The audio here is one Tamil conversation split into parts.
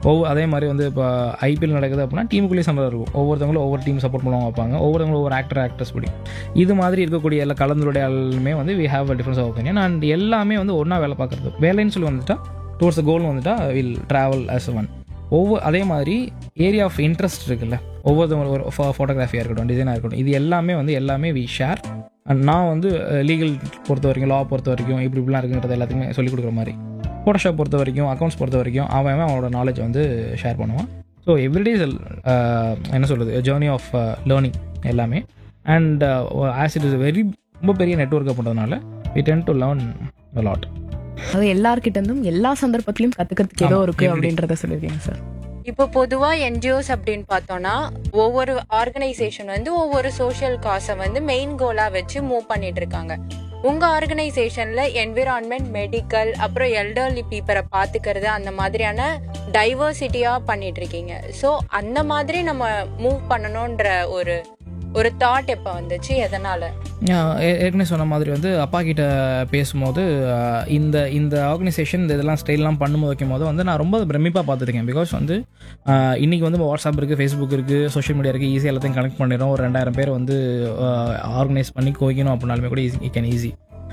ஒவ்வொரு அதே மாதிரி வந்து இப்போ ஐபிஎல் நடக்குது அப்படின்னா டீமுக்குள்ளேயே சண்டை இருக்கும் ஒவ்வொருத்தவங்களும் ஒவ்வொரு டீம் சப்போர்ட் பண்ணுவாங்க வைப்பாங்க ஒவ்வொருத்தவங்களும் ஒவ்வொரு ஆக்டர் ஆக்ட்ரஸ் படி இது மாதிரி இருக்கக்கூடிய எல்லா கலந்துரையாடலுமே வந்து we have a difference of opinion and எல்லாமே வந்து ஒன்றா வேலை பார்க்குறது வேலைன்னு சொல்லி வந்துட்டா டுவர்ட்ஸ் கோல்னு வந்துட்டா வில் ட்ராவல் ஆஸ் ஒன் ஒவ்வொரு அதே மாதிரி ஏரியா ஆஃப் இன்ட்ரெஸ்ட் இருக்குல்ல ஒவ்வொருத்தவங்க ஒரு ஃபோட்டோகிராஃபியாக இருக்கட்டும் டிசைனாக இருக்கட்டும் இது எல்லாமே வந்து எல்லாமே வி ஷேர் அண்ட் நான் வந்து லீகல் பொறுத்த வரைக்கும் லா பொறுத்த வரைக்கும் இப்படி இப்படிலாம் இருக்குங்கிறது எல்லாத்துக்குமே சொல்லிக் கொடுக்குற மாதிரி ஃபோட்டோஷாப் பொறுத்த வரைக்கும் அக்கௌண்ட்ஸ் பொறுத்த வரைக்கும் அவன் அவன் அவனோட நாலேஜ் வந்து ஷேர் பண்ணுவான் ஸோ எவ்ரிடே இஸ் என்ன சொல்கிறது ஜேர்னி ஆஃப் லேர்னிங் எல்லாமே and as it is very ரொம்ப பெரிய நெட்ஒர்க் அப்படின்றதுனால we tend to learn lot அது எல்லார்கிட்ட இருந்தும் எல்லா சந்தர்ப்பத்திலயும் கத்துக்கிறதுக்கு ஏதோ ஆமா, இருக்கு everyday. அப்படின்றத சொல்லிருக்கீங்க சார் இப்போ பொதுவா என்ஜிஓஸ் அப்படின்னு பார்த்தோம்னா ஒவ்வொரு ஆர்கனைசேஷன் வந்து ஒவ்வொரு சோஷியல் காசை வந்து மெயின் கோலா வச்சு மூவ் பண்ணிட்டு இருக்காங்க உங்க ஆர்கனைசேஷன்ல என்விரான்மெண்ட் மெடிக்கல் அப்புறம் எல்டர்லி பீப்பரை பாத்துக்கிறது அந்த மாதிரியான டைவர்சிட்டியா பண்ணிட்டு இருக்கீங்க ஸோ அந்த மாதிரி நம்ம மூவ் பண்ணணும்ன்ற ஒரு ஒரு தாட் எப்போ வந்துச்சு எதனால ஏ- ஏற்கனவே சொன்ன மாதிரி வந்து அப்பா கிட்ட பேசும்போது ஆஹ், இந்த இந்த ஆர்கனைசேஷன் இந்த இதெல்லாம் ஸ்டைல்லாம் பண்ணும்போது வைக்கும் போது வந்து நான் ரொம்ப பிரமிப்பாக பார்த்துருக்கேன் பிகாஸ் வந்து ஆஹ், இன்னைக்கு வந்து வாட்ஸ்அப் இருக்குது ஃபேஸ்புக் இருக்குது சோஷியல் மீடியா இருக்குது ஈஸியாக எல்லாத்தையும் கனெக்ட் பண்ணிடும் ஒரு ரெண்டாயிரம் பேர் வந்து ஆர்கனைஸ் பண்ணி கோய்க்கணும் அப்படின்னாலுமே கூட ஈஸி கேன் ஈஸி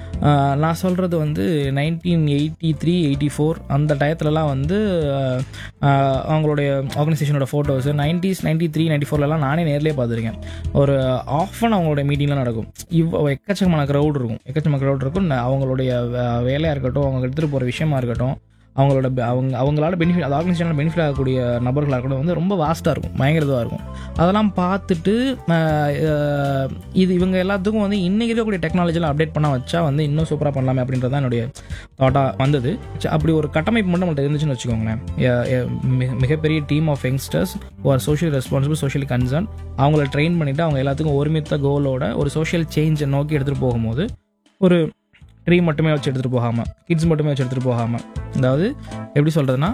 நான் சொல்கிறது வந்து nineteen eighty three eighty four அந்த டயத்துலலாம் வந்து ஆஹ், ஆஹ், அவங்களுடைய ஆர்கனைசேஷனோட photos nineties ninety three ninety ஃபோர்லலாம் நானே நேர்லேயே பார்த்துருக்கேன் ஒரு ஆஃப் அன் அவங்களுடைய மீட்டிங்லாம் நடக்கும் இவ் எக்கச்சக்கமான க்ரௌட் இருக்கும் எக்கச்சக்கமான க்ரௌட் இருக்கும் ந- அவங்களுடைய வே- வேலையாக இருக்கட்டும் அவங்க எடுத்துகிட்டு போகிற விஷயமா இருக்கட்டும் அவங்களோட பெ- அவங்க அவங்களால பெனிஃபிட் அது ஆர்கனைசேஷனில் பெனிஃபிட் ஆகக்கூடிய நபர்களாக இருக்கட்டும் வந்து ரொம்ப வாஸ்ட்டாக இருக்கும் பயங்கர இதுவாக இருக்கும் அதெல்லாம் பார்த்துட்டு ஆஹ், ஆஹ், இது இவங்க எல்லாத்துக்கும் வந்து இன்றைக்கி இருக்கக்கூடிய டெக்னாலஜிலாம் அப்டேட் பண்ண வச்சா வந்து இன்னும் சூப்பராக பண்ணலாமே அப்படின்றது தான் என்னுடைய தாட்டாக வந்தது ச- அப்படி ஒரு கட்டமைப்பு மட்டும் நம்மள்ட்ட இருந்துச்சுன்னு வச்சுக்கோங்களேன் எ- எ- மிக- மிகப்பெரிய டீம் ஆஃப் யங்ஸ்டர்ஸ் ஒரு சோஷியல் ரெஸ்பான்சிபிள் சோஷியல் கன்சர்ன் அவங்கள ட்ரெயின் பண்ணிவிட்டு அவங்க எல்லாத்துக்கும் ஒருமித்த கோலோட ஒரு சோஷியல் சேஞ்சை நோக்கி எடுத்துகிட்டு போகும்போது ஒரு ட்ரீ மட்டுமே வச்சு எடுத்துகிட்டு போகாமல் கிட்ஸ் மட்டுமே வச்சு எடுத்துகிட்டு போகாமல் அதாவது எப்படி சொல்கிறதுனா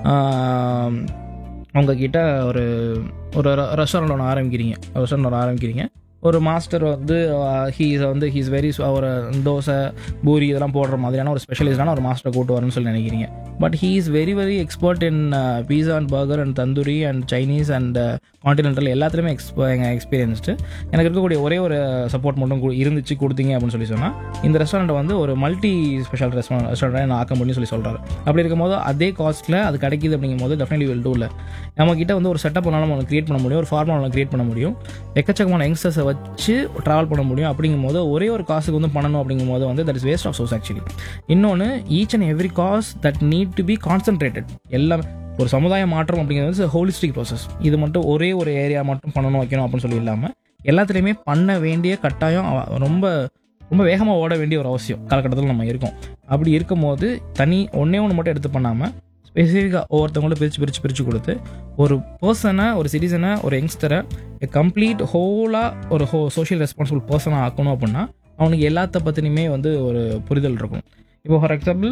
உங்ககிட்ட ஒரு ஒரு ரெஸ்டாரண்ட் ஒன்று ஆரம்பிக்கிறீங்க ரெஸ்டாரண்ட் ஒன்று ஆரம்பிக்கிறீங்க ஒரு மாஸ்டர் வந்து ஹீஸ் வந்து ஹீஸ் வெரி ஒரு தோசை பூரி இதெல்லாம் போடுற மாதிரியான ஒரு ஸ்பெஷலிஸ்டான ஒரு மாஸ்டரை கூட்டு வரணும்னு சொல்லி நினைக்கிறீங்க but he is very very expert in pizza and burger and tandoori and Chinese and continental எல்லாத்துலேயுமே எக்ஸ்ப எக்ஸ்பீரியன்ஸ்டு எனக்கு இருக்கக்கூடிய ஒரே ஒரு சப்போர்ட் மட்டும் கு- இருந்துச்சு கொடுத்தீங்க அப்படின்னு சொல்லி சொன்னால் இந்த ரெஸ்டாரண்ட் வந்து ஒரு மல்டி ஸ்பெஷல் ரெஸ்டாரண்ட் ரெஸ்டாரண்ட் நான் ஆக்க முடியும்னு சொல்லி சொல்கிறாரு அப்படி இருக்கும்போது அதே காஸ்ட்டில் அது கிடைக்குது அப்படிங்கும் போது டெஃபினெட்லி வில் டூ இல்லை நம்ம கிட்ட வந்து ஒரு செட்டப் பண்ணாலும் நம்ம கிரியேட் பண்ண முடியும் ஒரு ஃபார்முலா நம்ம கிரியேட் பண்ண முடியும் எக்கச்சக்கமான யங்ஸ்டர்ஸை வச்சு ட்ராவல் பண்ண முடியும் அப்படிங்கும் போது ஒரே ஒரு காசுக்கு வந்து பண்ணணும் அப்படிங்கும் போது வந்து that is waste of source actually இன்னொன்று each and every cause that need to be concentrated எல்லாமே ஒரு சமுதாய மாற்றம் அப்படிங்கிறது ஹோலிஸ்டிக் ப்ராசஸ் இது மட்டும் ஒரே ஒரு ஏரியா மட்டும் பண்ணணும் வைக்கணும் அப்படின்னு சொல்லி இல்லாமல் எல்லாத்துலேயுமே பண்ண வேண்டிய கட்டாயம் அவ- ரொம்ப ரொம்ப வேகமாக ஓட வேண்டிய ஒரு அவசியம் காலகட்டத்தில் நம்ம இருக்கோம் அப்படி இருக்கும்போது தனி ஒன்றே ஒன்று மட்டும் எடுத்து பண்ணாமல் ஸ்பெசிஃபிக்காக ஒவ்வொருத்தவங்களும் பிரித்து பிரித்து பிரித்து கொடுத்து ஒரு பர்சனை ஒரு சிட்டிசனை ஒரு யங்ஸ்டரை கம்ப்ளீட் ஹோலாக ஒரு ஹோ சோஷியல் ரெஸ்பான்சிபிள் பர்சனாக ஆக்கணும் அப்படின்னா அவனுக்கு எல்லாத்த பற்றினுமே வந்து ஒரு புரிதல் இருக்கும் இப்போ ஃபார் எக்ஸாம்பிள்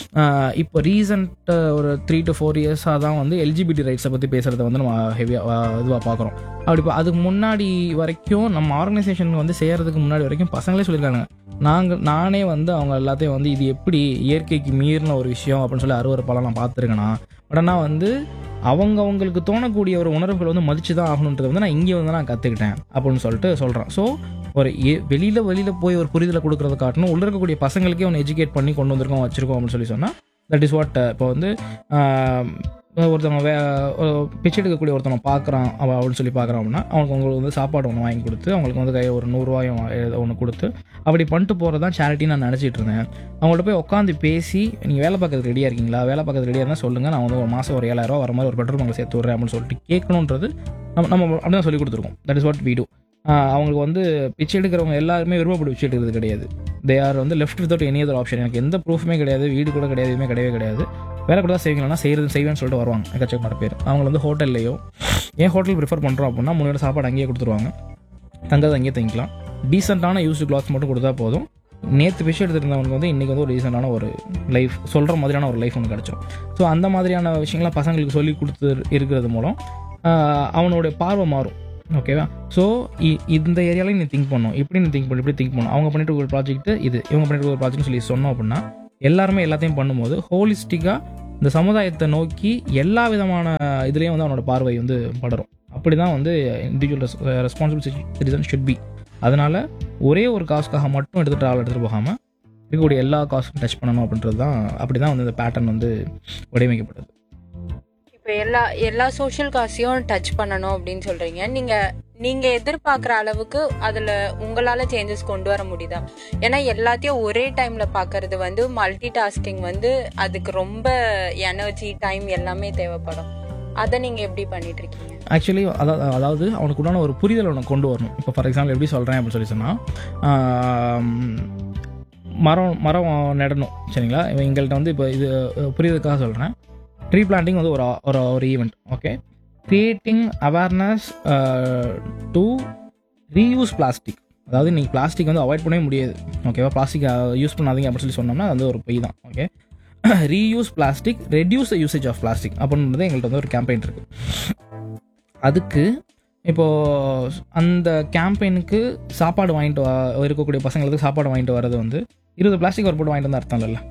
இப்போ ரீசண்ட் ஒரு த்ரீ டு ஃபோர் இயர்ஸாக தான் வந்து எல்ஜிபிடி ரைட்ஸை பற்றி பேசுகிறத வந்து நம்ம ஹெவியாக இதுவாக பார்க்குறோம் அப்படி இப்போ அதுக்கு முன்னாடி வரைக்கும் நம்ம ஆர்கனைசேஷன் வந்து செய்கிறதுக்கு முன்னாடி வரைக்கும் பசங்களே சொல்லியிருக்காங்க நாங்கள் நானே வந்து அவங்க எல்லாத்தையும் வந்து இது எப்படி இயற்கைக்கு மீறின ஒரு விஷயம் அப்படின்னு சொல்லி அருவறுப்பாலாம் நான் பார்த்துருக்கேனா பட் ஆனால் வந்து அவங்க அவங்களுக்கு தோணக்கூடிய ஒரு உணர்வுகள் வந்து மதிச்சு தான் ஆகணுன்றதை வந்து நான் இங்கே வந்து நான் கற்றுக்கிட்டேன் அப்படின்னு சொல்லிட்டு சொல்கிறேன் ஸோ ஒரு ஏ- வெளியில வெளியில போய் ஒரு புரிதலை கொடுக்கறத காட்டணும் உள்ள இருக்கக்கூடிய பசங்களுக்கே அவனை எஜுகேட் பண்ணி கொண்டு வந்திருக்கோம் வச்சிருக்கோம் அப்படின்னு சொல்லி சொன்னால் தட் இஸ் வாட் இப்போ வந்து ஆஹ், ஒருத்தவங்க வே ஒரு பிச்சை எடுக்கக்கூடிய ஒருத்தவங்க பார்க்குறான் அவன் அப்படின்னு சொல்லி பார்க்குறான் அப்படின்னா அவனுக்கு அவங்களுக்கு வந்து சாப்பாடு ஒன்று வாங்கி கொடுத்து அவங்களுக்கு வந்து கையில் ஒரு நூறுரூவாயும் ஒன்று கொடுத்து அப்படி பண்ணிட்டு போகிறது தான் சேரிட்டி நான் நினச்சிட்டு இருந்தேன் அவங்கள்ட்ட போய் உட்காந்து பேசி நீங்கள் வேலை பார்க்கறதுக்கு ரெடியாக இருக்கீங்களா வேலை பார்க்கறதுக்கு ரெடியாக இருந்தால் சொல்லுங்கள் நான் வந்து ஒரு மாதம் ஒரு ஏழாயிரம் வர மாதிரி ஒரு பெட்ரோல் பங்கு சேர்த்து விட்றேன் அப்படின்னு சொல்லிட்டு கேட்கணுன்றது நம்ம நம்ம அப்படி தான் சொல்லி கொடுத்துருக்கோம் தட் இஸ் வாட் வீடு அவங்களுக்கு வந்து பிச்சை எடுக்கிறவங்க எல்லாருமே விருப்பப்பட்டு பிச்சை எடுக்கிறது கிடையாது தே ஆர் வந்து left without any other option எனக்கு எந்த ப்ரூஃபுமே கிடையாது வீடு கூட கிடையாது எதுவுமே கிடையவே கிடையாது வேலை கூட தான் செய்வீங்களா செய்கிறது செய்வேன்னு சொல்லிட்டு வருவாங்க எக்கச்சக்கமான பேர் அவங்க வந்து ஹோட்டல்லையோ ஏன் ஹோட்டல் ப்ரிஃபர் பண்ணுறோம் அப்படின்னா மூணு நேரம் சாப்பாடு அங்கேயே கொடுத்துருவாங்க தங்கறது அங்கேயே தங்கிக்கலாம் டீசெண்டான யூஸ்டு கிளாத்ஸ் மட்டும் கொடுத்தா போதும் நேற்று பிச்சை எடுத்துருந்தவனுக்கு வந்து இன்றைக்கி வந்து ஒரு டீசெண்டான ஒரு லைஃப் சொல்கிற மாதிரியான ஒரு லைஃப் ஒன்று கிடச்சிரும் ஸோ அந்த மாதிரியான விஷயங்களை பசங்களுக்கு சொல்லி கொடுத்து இருக்கிறது மூலம் ஆஹ், அவனுடைய பார்வை மாறும் ஓகேவா ஸோ இந்த ஏரியாலையும் நீ திங்க் பண்ணும் இப்படி நீ திங்க் பண்ணு இப்படி திங்க் பண்ணும் அவங்க பண்ணிட்டு ஒரு ப்ராஜெக்ட் இது இவங்க பண்ணிட்டு ஒரு ப்ராஜெக்ட் சொல்லி சொன்னோம் அப்படின்னா எல்லாருமே எல்லாத்தையும் பண்ணும்போது ஹோலிஸ்டிக்காக இந்த சமுதாயத்தை நோக்கி எல்லா விதமான இதுலேயும் வந்து அவனோட பார்வை வந்து படரும் அப்படி தான் வந்து individual responsible citizen should be அதனால் ஒரே ஒரு காசுக்காக மட்டும் எடுத்துகிட்டு ஆள் எடுத்துகிட்டு போகாமல் இருக்கக்கூடிய எல்லா காசும் டச் பண்ணணும் அப்படின்றது தான் அப்படி தான் வந்து இந்த பேட்டர்ன் வந்து வடிவமைக்கப்படுது இப்போ எல்லா எல்லா சோஷியல் காசையும் டச் பண்ணணும் அப்படின்னு சொல்றீங்க நீங்க நீங்க எதிர்பார்க்குற அளவுக்கு அதுல உங்களால சேஞ்சஸ் கொண்டு வர முடியுதா ஏன்னா எல்லாத்தையும் ஒரே டைம்ல பாக்குறது வந்து மல்டி டாஸ்கிங் வந்து அதுக்கு ரொம்ப எனர்ஜி டைம் எல்லாமே தேவைப்படும் அதை நீங்க எப்படி பண்ணிட்டு இருக்கீங்க ஆக்சுவலி அதாவது அதாவது அவனுக்கு உண்டான ஒரு புரிதல் அவனுக்கு கொண்டு வரணும் இப்போ ஃபார் எக்ஸாம்பிள் எப்படி சொல்கிறேன் அப்படின்னு சொல்லி சொன்னால் மரம் மரம் நடணும் சரிங்களா இவன் எங்கள்கிட்ட வந்து இப்போ இது அஹ், புரியுறதுக்காக சொல்கிறேன் ட்ரீ பிளான்டிங் வந்து ஒரு ஒரு ஒரு event okay creating awareness to reuse plastic அதாவது நீங்கள் பிளாஸ்டிக் வந்து அவாய்ட் பண்ணவே முடியாது ஓகேவா பிளாஸ்டிக் யூஸ் பண்ணாதீங்க அப்படின்னு சொல்லி சொன்னோம்னா அது வந்து ஒரு பொய் தான் okay reuse plastic reduce the usage of plastic அப்படின்றது எங்கள்கிட்ட வந்து ஒரு கேம்பெயின் இருக்குது அதுக்கு இப்போது அந்த கேம்பெயினுக்கு சாப்பாடு வாங்கிட்டு வா இருக்கக்கூடிய பசங்களுக்கு சாப்பாடு வாங்கிட்டு வர்றது வந்து இருபது பிளாஸ்டிக் ஒரு போட்டு வாங்கிட்டு வந்து அர்த்தம் இல்லைல்ல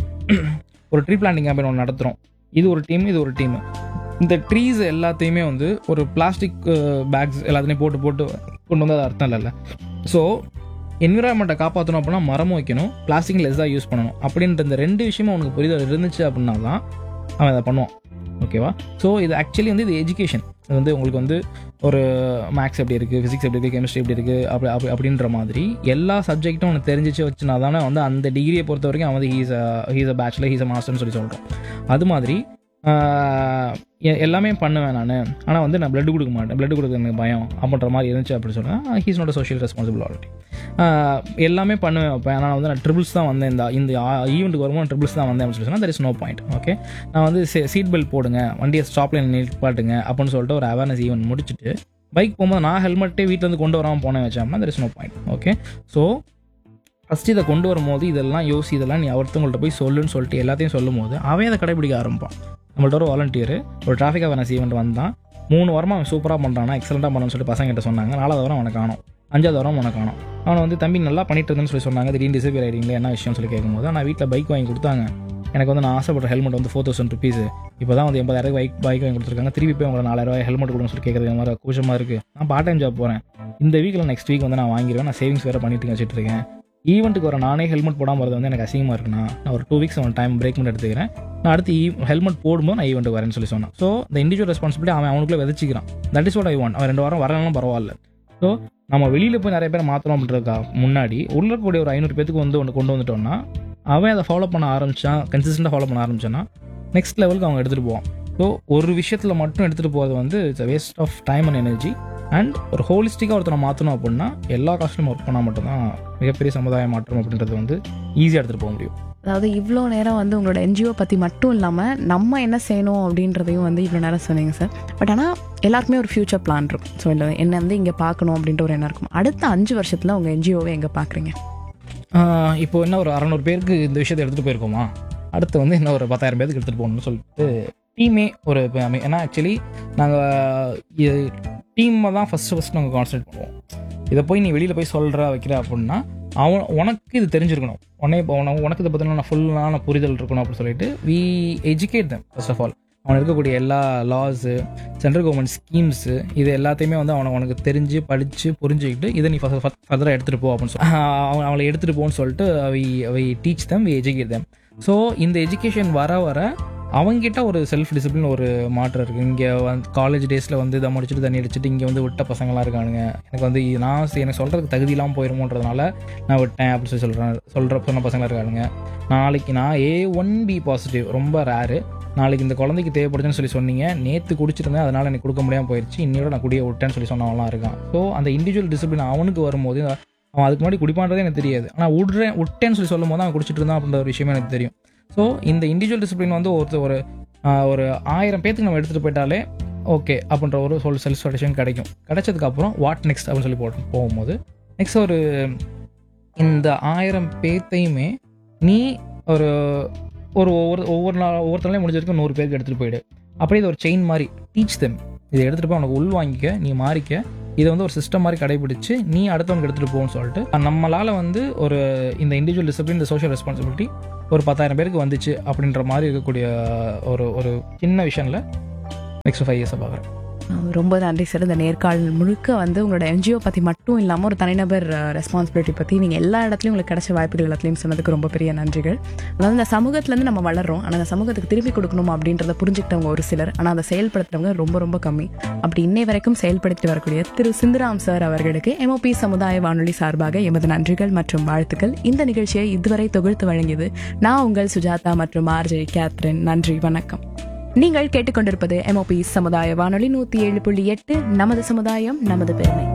ஒரு ட்ரீ பிளான்டிங் கேம்பெயின் ஒன்று நடத்துகிறோம் இது ஒரு டீம் இது ஒரு டீம் இந்த ட்ரீஸ் எல்லாத்தையுமே வந்து ஒரு பிளாஸ்டிக் பேக்ஸ் எல்லாத்தையும் போட்டு போட்டு கொண்டு வந்து அது அர்த்தம் இல்லைல்ல ஸோ என்விரான்மெண்ட்டை காப்பாற்றணும் அப்படின்னா மரமும் வைக்கணும் பிளாஸ்டிக் லெஸ்ஸாக யூஸ் பண்ணணும் அப்படின்ற இந்த ரெண்டு விஷயமும் அவனுக்கு புரிதல் இருந்துச்சு அப்படின்னா தான் அவன் அதை பண்ணுவான் ஓகேவா ஸோ இது ஆக்சுவலி வந்து இது எஜுகேஷன் இது வந்து உங்களுக்கு வந்து ஒரு மேக்ஸ் எப்படி இருக்குது ஃபிசிக்ஸ் எப்படி இருக்குது கெமிஸ்ட்ரி எப்படி இருக்குது அப்படி அப்படி அப்படின்ற மாதிரி எல்லா சப்ஜெக்ட்டும் உனக்கு தெரிஞ்சிச்சு வச்சுனா தானே வந்து அந்த டிகிரியை பொறுத்த வரைக்கும் அவன் வந்து he's he's a bachelor he's a மாஸ்டர்னு சொல்லி சொல்கிறோம் அது மாதிரி ஆஹ், எ- எல்லாமே பண்ணுவேன் நான் ஆனால் வந்து நான் blood கொடுக்க மாட்டேன் blood கொடுக்க எனக்கு பயம் அப்படின்ற மாதிரி இருந்துச்சு அப்படி சொன்னால் he's not social responsible already எல்லாமே பண்ணுவேன் வைப்பேன் ஆனால் வந்து நான் ட்ரிபிள்ஸ் தான் வந்தேன் இந்த இந்த ஈவெண்ட்டுக்கு வரும்போது ட்ரிபிள்ஸ் தான் வந்தேன் அப்படின்னு சொல்லி சொன்னால் there is no point okay நான் வந்து சீட் பெல்ட் போடுங்க வண்டியை ஸ்டாப்ல நிப்பாட்டுங்க அப்படின்னு சொல்லிட்டு ஒரு அவேர்னஸ் ஈவெண்ட் முடிச்சுட்டு பைக் போகும்போது நான் ஹெல்மெட்டே வீட்டிலேருந்து கொண்டு வராமல் போனேன் வச்சோம்னா there is no point okay so first இதை கொண்டு வரும்போது இதெல்லாம் யோசி இதெல்லாம் நீ ஒருத்தவங்கள்ட்ட போய் சொல்லுன்னு சொல்லிட்டு எல்லாத்தையும் சொல்லும் போது அவன் அதை கடைபிடிக்க ஆரம்பிப்பான் நம்மள்ட்ட ஒரு வாலண்டியர் ஒரு டிராஃபிக் அவேர்னஸ் ஈவெண்ட் வந்தான் மூணு வாரமாக அவன் சூப்பராக பண்ணுறானா எக்ஸலண்ட்டாக பண்ணணும்னு சொல்லிட்டு பசங்க கிட்ட சொன்னாங்க நாலாவது வாரம் அவனை காணும் அஞ்சாவது வாரம் அவனை காணும் அவனை வந்து தம்பி நல்லா பண்ணிட்டு இருந்தேன்னு சொல்லி சொன்னாங்க திடீர்னு டிசபியர் ஆகிடுங்களே என்ன விஷயம் சொல்லி கேட்கும்போது நான் வீட்டில் பைக் வாங்கி கொடுத்தாங்க எனக்கு வந்து நான் ஆசைப்பட்ட ஹெல்மெட் வந்து ஃபோர் தௌசண்ட் ருபீஸ் இப்போ தான் வந்து எண்பதாயிரம் பைக் பைக் வாங்கி கொடுத்துருக்காங்க திருப்பி போய் உங்களை நாலாயிரம் ரூபாய் ஹெல்மெட் கொடுன்னு சொல்லி கேட்குறது மாதிரி கூச்சமாக இருக்குது நான் பார்ட் டைம் ஜாப் போகிறேன் இந்த வீக்கில் நெக்ஸ்ட் வீக் வந்து நான் வாங்கிடுவேன் நான் சேவிங்ஸ் வேறு பண்ணிட்டு வச்சுட்டு இருக்கேன் ஈவெண்ட்டுக்கு வர நானே ஹெல்மெட் போடாமல் வரது வந்து எனக்கு அசிங்கமாக இருக்குண்ணா நான் ஒரு டூ வீக்ஸ் அவன் டைம் பிரேக் பண்ணி எடுத்துக்கிறேன் நான் அடுத்து ஹெல்மெட் போடும்போது நான் ஈவெண்ட்டுக்கு வரேன்னு சொல்லி சொன்னான் ஸோ இந்த இண்டிவிஜுவல் ரெஸ்பான்சிபிலிட்டி அவன் அவனுக்குள்ளே விதைச்சிக்கிறான் that is what I want அவன் ரெண்டு வாரம் வரலாம் பரவாயில்ல ஸோ நம்ம வெளியில் போய் நிறைய பேர் மாற்றணும் அப்படின்றதுக்கா முன்னாடி உள்ள இருக்கக்கூடிய ஒரு ஐநூறு பேத்துக்கு வந்து ஒன்று கொண்டு வந்துட்டோம்னா அவன் அதை ஃபாலோ பண்ண ஆரம்பிச்சான் கன்சிஸ்டண்டாக ஃபாலோ பண்ண ஆரம்பிச்சான்னா நெக்ஸ்ட் லெவலுக்கு அவங்க எடுத்துகிட்டு போவான் ஸோ ஒரு விஷயத்தில் மட்டும் எடுத்துகிட்டு போகிறது வந்து it's waste of time and energy and ஒரு ஹோலிஸ்டிக்காக ஒருத்தனை மாற்றணும் அப்படின்னா எல்லா காஸ்ட்லையும் ஒர்க் பண்ணால் மட்டும்தான் மிகப்பெரிய சமுதாய மாற்றம் அப்படின்றது வந்து ஈஸியாக எடுத்துகிட்டு போக முடியும் அதாவது இவ்வளோ நேரம் வந்து உங்களோட என்ஜிஓ பற்றி மட்டும் இல்லாமல் நம்ம என்ன செய்யணும் அப்படின்றதையும் வந்து இவ்வளோ நேரம் சொன்னீங்க சார் பட் ஆனால் எல்லாருக்குமே ஒரு ஃப்யூச்சர் பிளான் இருக்கும் ஸோ இல்லை என்ன வந்து இங்கே பார்க்கணும் அப்படின்ற ஒரு எண்ணம் இருக்கும் அடுத்த அஞ்சு வருஷத்தில் உங்கள் என்ஜிஓவை எங்கே பார்க்குறீங்க ஆஹ் இப்போ என்ன ஒரு அறநூறு பேருக்கு இந்த விஷயத்தை எடுத்துகிட்டு போயிருக்கோமா அடுத்து வந்து இன்னும் ஒரு பத்தாயிரம் பேருக்கு எடுத்துகிட்டு போகணும்னு சொல்லிட்டு டீமே ஒரு இப்ப அமை- ஏன்னா ஆக்சுவலி நாங்கள் டீமை தான் ஃபஸ்ட்டு ஃபஸ்ட் நாங்கள் கான்சன்ட்ரேட் பண்ணுவோம் இதை போய் நீ வெளியில் போய் சொல்கிற வைக்கிற அப்படின்னா அவன் உனக்கு இது தெரிஞ்சிருக்கணும் உடனே இப்போ உனக்கு உனக்கு இதை பற்றின ஃபுல்லான புரிதல் இருக்கணும் அப்படின்னு சொல்லிட்டு we educate them first of all அவன் இருக்கக்கூடிய எல்லா லாஸு சென்ட்ரல் கவர்மெண்ட் ஸ்கீம்ஸு இது எல்லாத்தையுமே வந்து அவனை உனக்கு தெரிஞ்சு படித்து புரிஞ்சுக்கிட்டு இதை நீ ஃபர்தராக எடுத்துகிட்டு போ அப்படின்னு சொல்லி அவன் அவளை எடுத்துகிட்டு போன்னு சொல்லிட்டு அவை அவை teach them we educate them so இந்த எஜுகேஷன் வர வர அவங்ககிட்ட ஒரு செல்ஃப் டிசிப்ளின் ஒரு மாற்றம் இருக்குது இங்கே வந்து காலேஜ் டேஸில் வந்து இதை முடிச்சுட்டு தண்ணி அடிச்சுட்டு இங்கே வந்து விட்ட பசங்களாம் இருக்கானுங்க எனக்கு வந்து இது நான் சரி, எனக்கு சொல்கிறதுக்கு தகுதி இல்லாமல் போயிருமோன்றதுனால நான் விட்டேன் அப்படின்னு சொல்லி சொல்கிறேன் சொல்கிற சொன்ன பசங்களாம் இருக்கானுங்க நாளைக்கு நான் ஏ ஒன் பி பாசிட்டிவ் ரொம்ப ரேரு நாளைக்கு இந்த குழந்தைக்கு தேவைப்படுதுன்னு சொல்லி சொன்னீங்க நேற்று குடிச்சிருந்தேன் அதனால் எனக்கு கொடுக்க முடியாமல் போயிடுச்சு இன்னையோட நான் குடிய விட்டேன்னு சொல்லி சொன்னவங்களாம் இருக்கான் ஸோ அந்த இண்டிவிஜுவல் டிசிப்ளின் அவனுக்கு வரும்போது அவன் அதுக்கு முன்னாடி குடிப்பான்றதே எனக்கு தெரியாது ஆனால் விட்றேன் விட்டேன்னு சொல்லி சொல்லும் போது அவன் குடிச்சிட்டு இருந்தான் அப்படின்ற ஒரு விஷயமே எனக்கு தெரியும் ஸோ இந்த இண்டிவிஜுவல் டிசிப்ளின் வந்து ஒருத்தர் ஒரு ஆஹ், ஒரு ஆயிரம் பேத்துக்கு நம்ம எடுத்துகிட்டு போயிட்டாலே ஓகே அப்படின்ற ஒரு சொல் செல்ஃப் சாட்டிஸ்ஃபேக்ஷன் கிடைக்கும் கிடைச்சதுக்கப்புறம் வாட் நெக்ஸ்ட் அப்படின்னு சொல்லி போட்டு போகும்போது நெக்ஸ்ட் ஒரு இந்த ஆயிரம் பேத்தையுமே நீ ஒரு ஒரு ஒவ்வொரு ஒவ்வொரு நாள் ஒவ்வொருத்தனாலையும் முடிஞ்ச வரைக்கும் நூறு பேருக்கு எடுத்துகிட்டு போயிடு அப்படியே இது ஒரு செயின் மாதிரி டீச் தெம் இதை எடுத்துகிட்டு போய் உனக்கு உள் வாங்கிக்க நீ மாறிக்க இதை வந்து ஒரு சிஸ்டம் மாதிரி கடைபிடிச்சு நீ அடுத்தவனுக்கு எடுத்துகிட்டு போகணும்னு சொல்லிட்டு நம்மளால் வந்து ஒரு இந்த இண்டிவிஜுவல் டிசிப்ளின் இந்த சோஷியல் ரெஸ்பான்சிபிலிட்டி ஒரு பத்தாயிரம் பேருக்கு வந்துச்சு அப்படின்ற மாதிரி இருக்கக்கூடிய ஒரு ஒரு சின்ன விஷயம்ல நெக்ஸ்ட் ஃபைவ் இயர்ஸை பார்க்குறேன் ரொம்ப நன்றி சார் இந்த நேர்காணல் முழுக்க வந்து உங்களோட என்ஜிஓ பற்றி மட்டும் இல்லாமல் ஒரு தனிநபர் ரெஸ்பான்சிபிலிட்டி பற்றி நீங்கள் எல்லா இடத்துலையும் உங்களுக்கு கிடைச்ச வாய்ப்புகள் எல்லாத்துலேயும் சொன்னதுக்கு ரொம்ப பெரிய நன்றிகள் அதாவது இந்த சமூகத்துலேருந்து நம்ம வளர்றோம் ஆனால் அந்த சமூகத்துக்கு திருப்பி கொடுக்கணும் அப்படின்றத புரிஞ்சுக்கிட்டவங்க ஒரு சிலர் ஆனால் அதை செயல்படுத்துறவங்க ரொம்ப ரொம்ப கம்மி அப்படி இன்னை வரைக்கும் செயல்படுத்தி வரக்கூடிய திரு சிந்துராம் சார் அவர்களுக்கு எம்ஓபி சமுதாய வானொலி சார்பாக எமது நன்றிகள் மற்றும் வாழ்த்துக்கள் இந்த நிகழ்ச்சியை இதுவரை தொகுத்து வழங்கியது நான் உங்கள் சுஜாதா மற்றும் ஆர்ஜே கேத்ரின் நன்றி வணக்கம் நீங்கள் கேட்டுக்கொண்டிருப்பது எம்ஓபி சமுதாய வானொலி நூத்தி ஏழு புள்ளி எட்டு நமது சமுதாயம் நமது பெருமை